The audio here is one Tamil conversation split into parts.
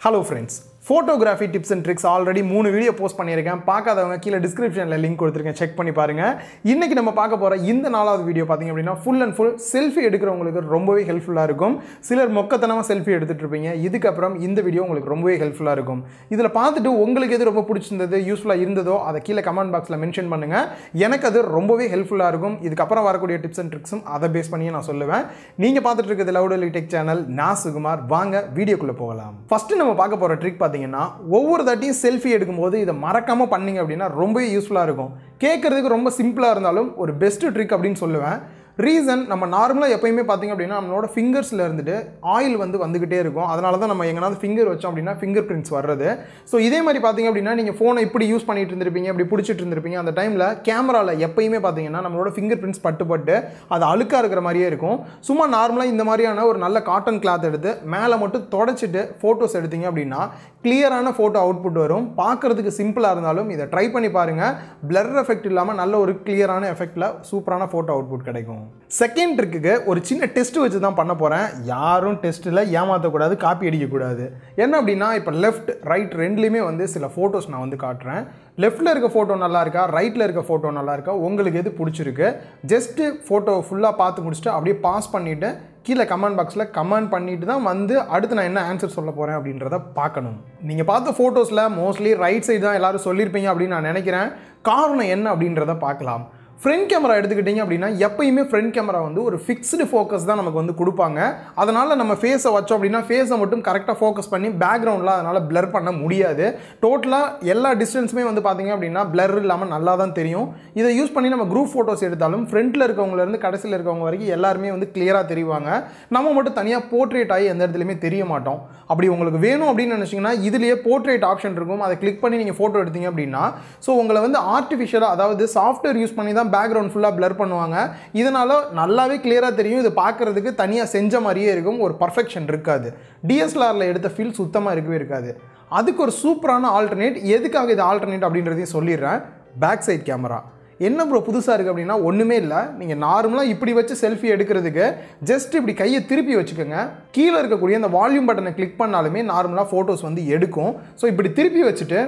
hello friends photography tips and tricks already மூணு வீடியோ போஸ்ட் பண்ணியிருக்கேன் பார்க்காதவங்க கீழே டிஸ்கிரிப்ஷனில் லிங்க் கொடுத்துருக்கேன் செக் பண்ணி பாருங்கள் இன்றைக்கி நம்ம பார்க்க போகிற இந்த நாலாவது வீடியோ பார்த்திங்க அப்படின்னா ஃபுல் அண்ட் ஃபுல் செல்ஃபி எடுக்கிறவங்களுக்கு ரொம்பவே ஹெல்ப்ஃபுல்லாக இருக்கும் சிலர் மொக்கத்தனமாக செல்ஃபி எடுத்துகிட்டு இருப்பீங்க இதுக்கப்புறம் இந்த வீடியோ உங்களுக்கு ரொம்பவே ஹெல்ப்ஃபுல்லாக இருக்கும் இதில் பார்த்துட்டு உங்களுக்கு எது ரொம்ப பிடிச்சிருந்தது யூஸ்ஃபுல்லாக இருந்ததோ அதை கீழே கமெண்ட் பாக்ஸில் மென்ஷன் பண்ணுங்கள் எனக்கு அது ரொம்பவே ஹெல்ப்ஃபுல்லாக இருக்கும் இதுக்கப்புறம் வரக்கூடிய டிப்ஸ் அண்ட் ட்ரிக்ஸும் அதை பேஸ் பண்ணியே நான் சொல்லுவேன் நீங்கள் பார்த்துட்டு இருக்கிறது லவுடலி டெக் சேனல் நான் சுகுமார் வாங்க வீடியோக்குள்ளே போகலாம் ஃபஸ்ட்டு நம்ம பார்க்க போகிற ட்ரிக் பார்த்தீங்கன்னா ஒவ்வொரு தாட்டியும் செல்ஃபி எடுக்கும்போது இதை மறக்காமல் பண்ணீங்க அப்படின்னா ரொம்பவே யூஸ்ஃபுல்லாக இருக்கும் கேட்குறதுக்கு ரொம்ப சிம்பிளாக இருந்தாலும் ஒரு பெஸ்ட் ட்ரிக் அப்படின்னு சொல்லுவேன் ரீசன் நம்ம நார்மலாக எப்பயுமே பார்த்திங்க அப்படின்னா நம்மளோட ஃபிங்கர்ஸில் இருந்துட்டு ஆயில் வந்து வந்துக்கிட்டே இருக்கும் அதனால தான் நம்ம எங்கேனாவது ஃபிங்கர் வச்சோம் அப்படின்னா ஃபிங்கர் பிரிண்ட்ஸ் வர்றது ஸோ இதே மாதிரி பார்த்திங்க அப்படின்னா நீங்கள் ஃபோனை இப்படி யூஸ் பண்ணிட்டு இருந்திருப்பீங்க இப்படி பிடிச்சிட்டு இருந்திருப்பீங்க அந்த டைமில் கேமராவில் எப்பயுமே பார்த்தீங்கன்னா நம்மளோட ஃபிங்கர் பிரிண்ட்ஸ் பட்டு பட்டு அது அழுக்காக இருக்கிற மாதிரியே இருக்கும் சும்மா நார்மலாக இந்த மாதிரியான ஒரு நல்ல காட்டன் கிளாத் எடுத்து மேலே மட்டும் தொடச்சிட்டு ஃபோட்டோஸ் எடுத்தீங்க அப்படின்னா கிளியரான ஃபோட்டோ அவுட்புட் வரும் பார்க்குறதுக்கு சிம்பிளாக இருந்தாலும் இதை ட்ரை பண்ணி பாருங்கள் பிளர் எஃபெக்ட் இல்லாமல் நல்ல ஒரு கிளியரான எஃபெக்டில் சூப்பரான ஃபோட்டோ அவுட்புட் கிடைக்கும் செகண்ட் ட்ரிக்குக்கு ஒரு சின்ன டெஸ்ட் வச்சு தான் பண்ண போகிறேன் யாரும் டெஸ்ட்டில் ஏமாற்றக்கூடாது காப்பி அடிக்கக்கூடாது என்ன அப்படின்னா இப்போ லெஃப்ட் ரைட் ரெண்டுலேயுமே வந்து சில ஃபோட்டோஸ் நான் வந்து காட்டுறேன் லெஃப்ட்டில் இருக்க ஃபோட்டோ நல்லா இருக்கா ரைட்டில் இருக்க ஃபோட்டோ நல்லா இருக்கா உங்களுக்கு எது பிடிச்சிருக்கு ஜஸ்ட்டு ஃபோட்டோ ஃபுல்லாக பார்த்து முடிச்சுட்டு அப்படியே பாஸ் பண்ணிவிட்டு கீழே கமெண்ட் பாக்ஸில் கமெண்ட் பண்ணிட்டு தான் வந்து அடுத்து நான் என்ன ஆன்சர் சொல்ல போகிறேன் அப்படின்றத பார்க்கணும் நீங்கள் பார்த்த ஃபோட்டோஸில் மோஸ்ட்லி ரைட் சைடு தான் எல்லாரும் சொல்லியிருப்பீங்க அப்படின்னு நான் நினைக்கிறேன் காரணம் என்ன அப்படின்றத பார்க்கலாம் ஃப்ரண்ட் கேமரா எடுத்துக்கிட்டிங்க அப்படின்னா எப்பயுமே ஃப்ரண்ட் கேமரா வந்து ஒரு ஃபிக்ஸ்டு ஃபோக்கஸ் தான் நமக்கு வந்து கொடுப்பாங்க அதனால் நம்ம ஃபேஸை வச்சோம் அப்படின்னா ஃபேஸை மட்டும் கரெக்டாக ஃபோக்கஸ் பண்ணி பேக்ரவுண்டில் அதனால் பிளர் பண்ண முடியாது டோட்டலாக எல்லா டிஸ்டன்ஸுமே வந்து பார்த்திங்க அப்படின்னா பிளர் இல்லாமல் நல்லா தான் தெரியும் இதை யூஸ் பண்ணி நம்ம குரூப் ஃபோட்டோஸ் எடுத்தாலும் ஃப்ரண்ட்டில் இருக்கவங்கலேருந்து கடைசியில் இருக்கவங்க வரைக்கும் எல்லாருமே வந்து கிளியராக தெரிவாங்க நம்ம மட்டும் தனியாக போர்ட்ரேட் ஆகி எந்த இடத்துலையுமே தெரிய மாட்டோம் அப்படி உங்களுக்கு வேணும் அப்படின்னு நினச்சிங்கன்னா இதுலேயே போர்ட்ரேட் ஆப்ஷன் இருக்கும் அதை கிளிக் பண்ணி நீங்கள் ஃபோட்டோ எடுத்தீங்க அப்படின்னா ஸோ உங்களை வந்து ஆர்டிஃபிஷியலாக அதாவது சாஃப்ட்வேர் யூஸ் பண்ணி தான் பேக்ரவுண்ட் ஃபுல்லாக பிளர் பண்ணுவாங்க இதனால் நல்லாவே கிளியராக தெரியும் இது பார்க்குறதுக்கு தனியாக செஞ்ச மாதிரியே இருக்கும் ஒரு பர்ஃபெக்ஷன் இருக்காது டிஎஸ்எல்ஆரில் எடுத்த ஃபீல் சுத்தமாக இருக்கவே இருக்காது அதுக்கு ஒரு சூப்பரான ஆல்டர்னேட் எதுக்காக இது ஆல்டர்னேட் அப்படின்றதையும் சொல்லிடுறேன் பேக் சைட் கேமரா என்ன ப்ரோ புதுசாக இருக்குது அப்படின்னா ஒன்றுமே இல்லை நீங்கள் நார்மலாக இப்படி வச்சு செல்ஃபி எடுக்கிறதுக்கு ஜஸ்ட் இப்படி கையை திருப்பி வச்சுக்கோங்க கீழே இருக்கக்கூடிய அந்த வால்யூம் பட்டனை கிளிக் பண்ணாலுமே நார்மலாக ஃபோட்டோஸ் வந்து எடுக்கும் ஸோ இப்படி திருப்பி வச்சுட்டு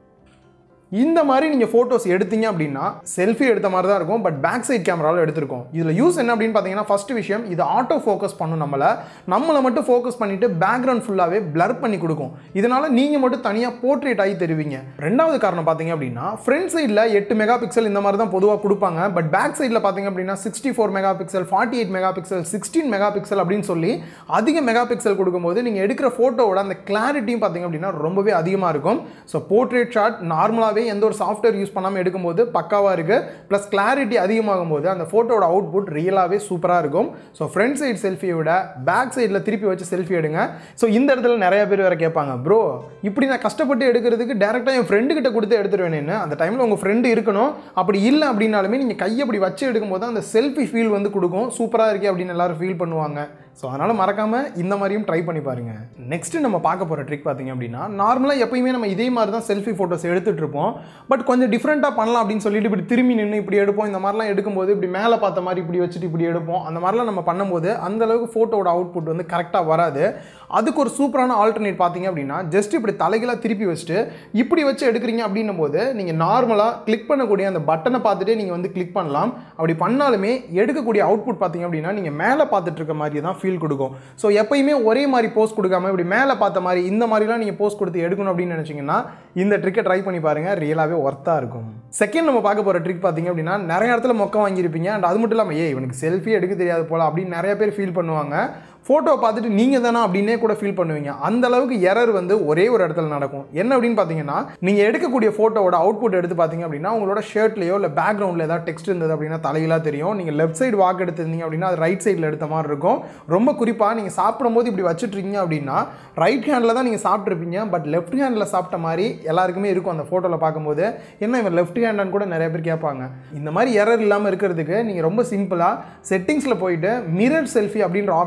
இந்த மாதிரி நீங்கள் ஃபோட்டோஸ் எடுத்தீங்க அப்படின்னா செல்ஃபி எடுத்த மாதிரி தான் இருக்கும் பட் பேக் சைட் கேமராவில் எடுத்திருக்கோம் இதில் யூஸ் என்ன அப்படின்னு பார்த்தீங்கன்னா ஃபஸ்ட் விஷயம் இது ஆட்டோ ஃபோக்கஸ் பண்ணும் நம்மளை நம்மளை மட்டும் ஃபோக்கஸ் பண்ணிவிட்டு பேக்ரவுண்ட் ஃபுல்லாகவே பிளர் பண்ணி கொடுக்கும் இதனால் நீங்கள் மட்டும் தனியாக போர்ட்ரேட் ஆகி தருவீங்க ரெண்டாவது காரணம் பார்த்தீங்க அப்படின்னா ஃப்ரண்ட் சைடில் எட்டு மெகா பிக்சல் இந்த மாதிரி தான் பொதுவாக கொடுப்பாங்க பட் பேக் சைடில் பார்த்தீங்க அப்படின்னா sixty four megapixel forty eight megapixel sixteen megapixel அப்படின்னு சொல்லி அதிக மெகா பிக்சல் கொடுக்கும்போது நீங்கள் எடுக்கிற ஃபோட்டோவோட அந்த கிளாரிட்டியும் பார்த்தீங்க அப்படின்னா ரொம்பவே அதிகமாக இருக்கும் ஸோ போர்ட்ரேட் ஷாட் நார்மலாகவே எந்த ஒரு சாஃப்ட்வேர் யூஸ் பண்ணாமல் எடுக்கும்போது பக்காவாக இருக்குது ப்ளஸ் கிளாரிட்டி அதிகமாகும் போது அந்த ஃபோட்டோட அவுட்புட் ரியலாகவே சூப்பராக இருக்கும் ஸோ ஃப்ரண்ட் சைடு செல்ஃபியை விட பேக் சைடில் திருப்பி வச்சு செல்ஃபி எடுங்க ஸோ இந்த இடத்துல நிறைய பேர் வேறு கேட்பாங்க ப்ரோ இப்படி நான் கஷ்டப்பட்டு எடுக்கிறதுக்கு டேரெக்டாக என் ஃப்ரெண்டு கிட்ட கொடுத்து எடுத்துருவேன்னு அந்த டைமில் உங்கள் ஃப்ரெண்டு இருக்கணும் அப்படி இல்லை அப்படின்னாலுமே நீங்கள் கையை அப்படி வச்சு எடுக்கும்போது அந்த செல்ஃபி ஃபீல் வந்து கொடுக்கும் சூப்பராக இருக்கே அப்படின்னு எல்லாரும் ஃபீல் பண்ணுவாங்க ஸோ அதனால் மறக்காமல் இந்த மாதிரியும் ட்ரை பண்ணி பாருங்கள் நெக்ஸ்ட்டு நம்ம பார்க்க போகிற ட்ரிக் பார்த்தீங்க அப்படின்னா நார்மலாக எப்பயுமே நம்ம இதே மாதிரி தான் செல்ஃபி ஃபோட்டோஸ் எடுத்துகிட்டு இருப்போம் பட் கொஞ்சம் டிஃப்ரெண்ட்டாக பண்ணலாம் அப்படின்னு சொல்லிட்டு இப்படி திரும்பி நின்று இப்படி எடுப்போம் இந்த மாதிரிலாம் எடுக்கும்போது இப்படி மேலே பார்த்த மாதிரி இப்படி வச்சுட்டு இப்படி எடுப்போம் அந்த மாதிரிலாம் நம்ம பண்ணும்போது அந்த அளவுக்கு ஃபோட்டோட அவுட்புட் வந்து கரெக்டாக வராது அதுக்கு ஒரு சூப்பரான ஆல்டர்னேட் பார்த்தீங்க அப்படின்னா ஜஸ்ட் இப்படி தலைகளாக திருப்பி வச்சுட்டு இப்படி வச்சு எடுக்கிறீங்க அப்படின்னும் போது நீங்கள் நார்மலாக கிளிக் பண்ணக்கூடிய அந்த பட்டனை பார்த்துட்டே நீங்கள் வந்து கிளிக் பண்ணலாம் அப்படி பண்ணாலுமே எடுக்கக்கூடிய அவுட்புட் பார்த்தீங்க அப்படின்னா நீங்கள் மேலே பார்த்துட்டு இருக்க மாதிரி தான் ஃபீல் கொடுக்கும் ஸோ எப்பயுமே ஒரே மாதிரி போஸ்ட் கொடுக்காம இப்படி மேலே பார்த்த மாதிரி இந்த மாதிரிலாம் நீங்கள் போஸ்ட் கொடுத்து எடுக்கணும் அப்படின்னு நினச்சிங்கன்னா இந்த ட்ரிக்கை ட்ரை பண்ணி பாருங்கள் ரியலாகவே ஒர்த்தாக இருக்கும் செகண்ட் நம்ம பார்க்க போகிற ட்ரிக் பார்த்தீங்க அப்படின்னா நிறைய இடத்துல மொக்கம் வாங்கியிருப்பீங்க அண்ட் அது மட்டும் இல்லாமல் ஏ இவனுக்கு செல்ஃபி எடுக்க தெரியாது போல அப்படின்னு நிறைய பேர் ஃபீல் பண்ணுவாங்க ஃபோட்டோ பார்த்துட்டு நீங்கள் தானே அப்படின்னே கூட ஃபீல் பண்ணுவீங்க அந்த அளவுக்கு எரர் வந்து ஒரே ஒரு இடத்துல நடக்கும் என்ன அப்படின்னு பார்த்தீங்கன்னா நீங்கள் எடுக்கக்கூடிய ஃபோட்டோவோட அவுட்புட் எடுத்து பார்த்தீங்க அப்படின்னா உங்களோட ஷர்ட்லையோ இல்லை பேக்ரவுண்டில் ஏதாவது டெக்ஸ்ட் இருந்தது அப்படின்னா தலையிலாக தெரியும் நீங்கள் லெஃப்ட் சைடு வாக் எடுத்திருந்தீங்க அப்படின்னா அது ரைட் சைடில் எடுத்த மாதிரி இருக்கும் ரொம்ப குறிப்பாக நீங்கள் சாப்பிடும்போது இப்படி வச்சுட்ருக்கீங்க அப்படின்னா ரைட் ஹேண்டில் தான் நீங்கள் சாப்பிட்ருப்பீங்க பட் லெஃப்ட் ஹேண்டில் சாப்பிட்ட மாதிரி எல்லாருக்குமே இருக்கும் அந்த ஃபோட்டோவில் பார்க்கும்போது என்ன இவன் லெஃப்ட் ஹேண்டான்னு கூட நிறைய பேர் கேட்பாங்க இந்த மாதிரி எரர் இல்லாமல் இருக்கிறதுக்கு நீங்கள் ரொம்ப சிம்பிளாக செட்டிங்ஸில் போயிட்டு மிரர் செல்ஃபி அப்படின்ற ஆப்ஷன் இருக்கும்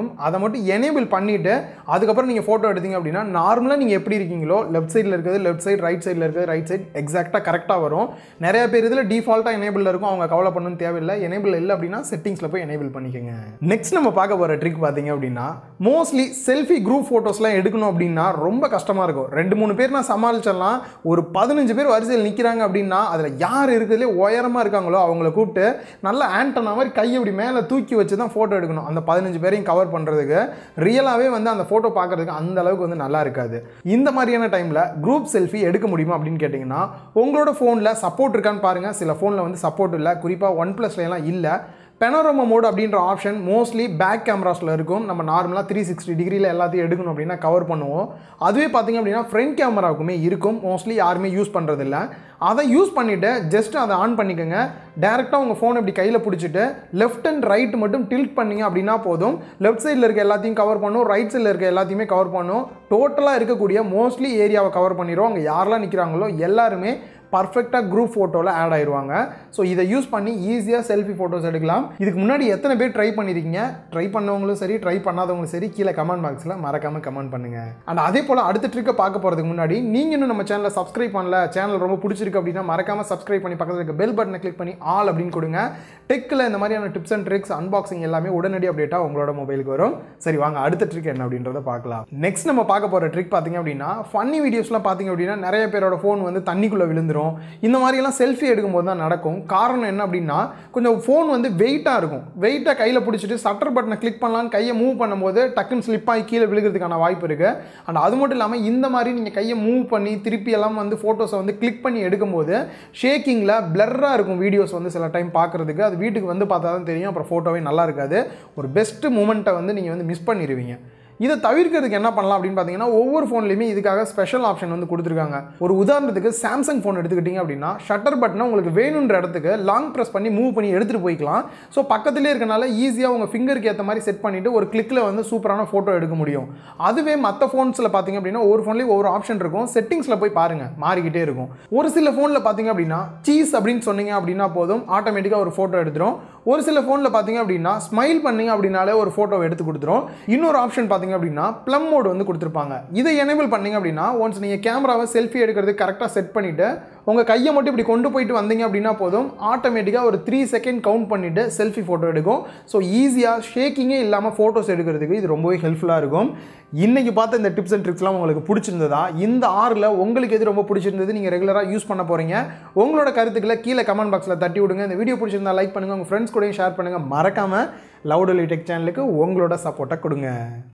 இருக்கும் அதை மட்டும் எனேபிள் பண்ணிவிட்டு அதுக்கப்புறம் நீங்கள் ஃபோட்டோ எடுத்தீங்க அப்படின்னா நார்மலாக நீங்கள் எப்படி இருக்கீங்களோ லெஃப்ட் சைடில் இருக்கிறது லெஃப்ட் சைடு ரைட் சைடில் இருக்கிறது ரைட் சைடு எக்ஸாக்டாக கரெக்டாக வரும் நிறைய பேர் இதில் டிஃபால்ட்டாக எனேபிள் இருக்கும் அவங்க கவலை பண்ணணும்னு தேவையில்லை எனேபிள் இல்லை அப்படின்னா செட்டிங்ஸில் போய் எனேபிள் பண்ணிக்கோங்க நெக்ஸ்ட் நம்ம பார்க்க போகிற ட்ரிக் பார்த்தீங்க அப்படின்னா மோஸ்ட்லி செல்ஃபி குரூப் ஃபோட்டோஸ்லாம் எடுக்கணும் அப்படின்னா ரொம்ப கஷ்டமாக இருக்கும் ரெண்டு மூணு பேர் நான் சமாளிச்சிடலாம் ஒரு பதினஞ்சு பேர் வரிசையில் நிற்கிறாங்க அப்படின்னா அதில் யார் இருக்கிறதுலே உயரமாக இருக்காங்களோ அவங்கள கூப்பிட்டு நல்லா ஆண்டனா மாதிரி கையை இப்படி மேலே தூக்கி வச்சு தான் ஃபோட்டோ எடுக்கணும் அந்த பதினஞ்சு பேரையும் கவர் பண்ணுறதுக்கு ரியலாகவே வந்து அந்த ஃபோட்டோ பார்க்குறதுக்கு அந்த அளவுக்கு வந்து நல்லா இருக்காது இந்த மாதிரியான டைமில் குரூப் செல்ஃபி எடுக்க முடியுமா அப்படின்னு கேட்டிங்கன்னா உங்களோட ஃபோனில் சப்போர்ட் இருக்கான்னு பாருங்கள் சில ஃபோனில் வந்து சப்போர்ட் இல்லை குறிப்பாக ஒன் ப்ளஸ்லாம் இல்லை பெனோரமா மோட் அப்படின்ற ஆப்ஷன் மோஸ்ட்லி பேக் கேமராஸில் இருக்கும் நம்ம நார்மலாக த்ரீ சிக்ஸ்டி டிகிரியில் எல்லாத்தையும் எடுக்கணும் அப்படின்னா கவர் பண்ணுவோம் அதுவே பார்த்திங்க அப்படின்னா ஃப்ரண்ட் கேமராவுக்குமே இருக்கும் மோஸ்ட்லி யாருமே யூஸ் பண்ணுறதில்ல அதை யூஸ் பண்ணிவிட்டு ஜஸ்ட் அதை ஆன் பண்ணிக்கோங்க டேரெக்டாக உங்கள் ஃபோன் இப்படி கையில் பிடிச்சிட்டு லெஃப்ட் அண்ட் ரைட் மட்டும் டில்ட் பண்ணிங்க அப்படின்னா போதும் லெஃப்ட் சைடில் இருக்க எல்லாத்தையும் கவர் பண்ணும் ரைட் சைடில் இருக்க எல்லாத்தையுமே கவர் பண்ணும் டோட்டலாக இருக்கக்கூடிய மோஸ்ட்லி ஏரியாவை கவர் பண்ணிடும் அங்கே யாரெல்லாம் நிற்கிறாங்களோ எல்லாருமே பர்ஃபெக்டாக குரூப் ஃபோட்டோவில் ஆட் ஆயிடுவாங்க ஸோ இதை யூஸ் பண்ணி ஈஸியாக செல்ஃபி ஃபோட்டோஸ் எடுக்கலாம் இதுக்கு முன்னாடி எத்தனை பேர் ட்ரை பண்ணியிருக்கீங்க ட்ரை பண்ணவங்களும் சரி ட்ரை பண்ணாதவங்களும் சரி கீழே கமெண்ட் பாக்ஸில் மறக்காமல் கமெண்ட் பண்ணுங்கள் அண்ட் அதே போல் அடுத்த ட்ரிக்கை பார்க்க போகிறதுக்கு முன்னாடி நீங்கள் இன்னும் நம்ம சேனலை சப்ஸ்கிரைப் பண்ணல சேனல் ரொம்ப பிடிச்சிருக்கு அப்படின்னா மறக்காமல் சப்ஸ்கிரைப் பண்ணி பக்கத்தில் இருக்க பெல் பட்டனை கிளிக் பண்ணி ஆல் அப்படின்னு கொடுங்க டெக்கில் இந்த மாதிரியான டிப்ஸ் அண்ட் ட்ரிக்ஸ் அன்பாக்சிங் எல்லாமே உடனடி அப்டேட்டாக உங்களோட மொபைலுக்கு வரும் சரி வாங்க அடுத்த ட்ரிக் என்ன அப்படின்றத பார்க்கலாம் நெக்ஸ்ட் நம்ம பார்க்க போகிற ட்ரிக் பார்த்தீங்க அப்படின்னா ஃபன்னி வீடியோஸ்லாம் பார்த்தீங்க அப்படின்னா நிறைய பேரோட ஃபோன் வந்து தண்ணிக்குள்ளே விழுந்துரும் இந்த மாதிரியெல்லாம் செல்ஃபி எடுக்கும்போது தான் நடக்கும் காரணம் என்ன அப்படின்னா கொஞ்சம் ஃபோன் வந்து வெயிட்டாக இருக்கும் வெயிட்டாக கையில் பிடிச்சிட்டு சட்டர் பட்டனை கிளிக் பண்ணலான்னு கையை மூவ் பண்ணும்போது டக்குன்னு ஸ்லிப் ஆகி கீழே விழுகிறதுக்கான வாய்ப்பு இருக்குது அண்ட் அது மட்டும் இல்லாமல் இந்த மாதிரி நீங்கள் கையை மூவ் பண்ணி திருப்பி எல்லாம் வந்து ஃபோட்டோஸை வந்து கிளிக் பண்ணி எடுக்கும்போது ஷேக்கிங்கில் பிளர்ராக இருக்கும் வீடியோஸ் வந்து சில டைம் பார்க்குறதுக்கு அது வீட்டுக்கு வந்து பார்த்தா தான் தெரியும் அப்புறம் ஃபோட்டோவே நல்லா இருக்காது ஒரு பெஸ்ட்டு மூமெண்ட்டை வந்து நீங்கள் வந்து மிஸ் பண்ணிடுவீங்க இதை தவிர்க்கிறதுக்கு என்ன பண்ணலாம் அப்படின்னு பார்த்தீங்கன்னா ஒவ்வொரு ஃபோன்லையுமே இதுக்காக ஸ்பெஷல் ஆப்ஷன் வந்து கொடுத்துருக்காங்க ஒரு உதாரணத்துக்கு சாம்சங் ஃபோன் எடுத்துக்கிட்டிங்க அப்படின்னா ஷட்டர் பட்டனை உங்களுக்கு வேணுன்ற இடத்துக்கு லாங் ப்ரெஸ் பண்ணி மூவ் பண்ணி எடுத்துகிட்டு போய்க்கலாம் ஸோ பக்கத்துலேயே இருக்கனால ஈஸியாக உங்கள் ஃபிங்கருக்கு ஏற்ற மாதிரி செட் பண்ணிவிட்டு ஒரு கிளிக்கில் வந்து சூப்பரான ஃபோட்டோ எடுக்க முடியும் அதுவே மற்ற ஃபோன்ஸில் பார்த்தீங்க அப்படின்னா ஒவ்வொரு ஃபோன்லேயும் ஒவ்வொரு ஆப்ஷன் இருக்கும் செட்டிங்ஸில் போய் பாருங்கள் மாறிக்கிட்டே இருக்கும் ஒரு சில ஃபோனில் பார்த்தீங்க அப்படின்னா சீஸ் அப்படின்னு சொன்னீங்க அப்படின்னா போதும் ஆட்டோமேட்டிக்காக ஒரு ஃபோட்டோ எடுத்துரும் ஒரு சில ஃபோனில் பார்த்தீங்க அப்படின்னா ஸ்மைல் பண்ணீங்க அப்படின்னாலே ஒரு ஃபோட்டோ எடுத்து கொடுத்துரும் இன்னொரு ஆப்ஷன் பார்த்தீங்க அப்படின்னா ப்ளம் மோட் வந்து கொடுத்துருப்பாங்க இதை எனேபிள் பண்ணீங்க அப்படின்னா ஒன்ஸ் நீங்கள் கேமராவை செல்ஃபி எடுக்கிறதுக்கு கரெக்டாக செட் பண்ணிவிட்டு உங்கள் கையை மட்டும் இப்படி கொண்டு போயிட்டு வந்தீங்க அப்படின்னா போதும் ஆட்டோமேட்டிக்காக ஒரு த்ரீ செகண்ட் கவுண்ட் பண்ணிவிட்டு செல்ஃபி ஃபோட்டோ எடுக்கும் ஸோ ஈஸியாக ஷேக்கிங்கே இல்லாமல் ஃபோட்டோஸ் எடுக்கிறதுக்கு இது ரொம்பவே ஹெல்ப்ஃபுல்லாக இருக்கும் இன்றைக்கி பார்த்த இந்த டிப்ஸ் அண்ட் ட்ரிக்ஸ்லாம் உங்களுக்கு பிடிச்சிருந்ததா இந்த ஆறில் உங்களுக்கு எது ரொம்ப பிடிச்சிருந்தது நீங்கள் ரெகுலராக யூஸ் பண்ண போகிறீங்க உங்களோட கருத்துக்களை கீழே கமெண்ட் பாக்ஸில் தட்டி விடுங்க இந்த வீடியோ பிடிச்சிருந்தா லைக் பண்ணுங்கள் உங்கள் ஃப்ரெண்ட்ஸ் கூடயும் ஷேர் பண்ணுங்கள் மறக்காமல் லவுடலி டெக் சேனலுக்கு உங்களோட சப்போர்ட்டை கொடுங்க